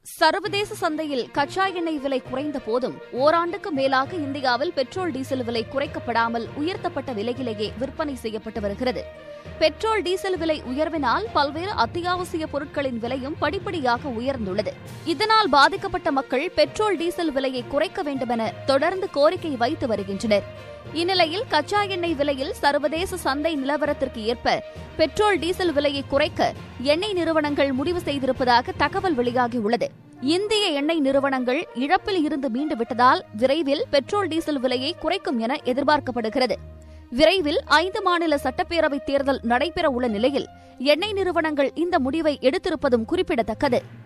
சர்வதேச சந்தையில் கச்சா எண்ணெய் விலை குறைந்த போதும் ஓராண்டுக்கு மேலாக இந்தியாவில் பெட்ரோல் டீசல் விலை குறைக்கப்படாமல் உயர்த்தப்பட்ட விலையிலேயே விற்பனை செய்யப்பட்டு வருகிறது பெட்ரோல் டீசல் விலை உயர்வினால் பல்வேறு அத்தியாவசிய பொருட்களின் விலையும் படிப்படியாக உயர்ந்துள்ளது இதனால் பாதிக்கப்பட்ட மக்கள் பெட்ரோல் டீசல் விலையை குறைக்க வேண்டுமென தொடர்ந்து கோரிக்கை வைத்து வருகின்றனர் இந்நிலையில் கச்சா எண்ணெய் விலையில் சர்வதேச சந்தை நிலவரத்திற்கு ஏற்ப பெட்ரோல் டீசல் விலையை குறைக்க எண்ணெய் நிறுவனங்கள் முடிவு செய்திருப்பதாக தகவல் வெளியாகியுள்ளது இந்திய எண்ணெய் நிறுவனங்கள் இழப்பில் இருந்து மீண்டு விட்டதால் விரைவில் பெட்ரோல் டீசல் விலையை குறைக்கும் என எதிர்பார்க்கப்படுகிறது விரைவில் ஐந்து மாநில சட்டப்பேரவைத் தேர்தல் நடைபெற உள்ள நிலையில் எண்ணெய் நிறுவனங்கள் இந்த முடிவை எடுத்திருப்பதும் குறிப்பிடத்தக்கது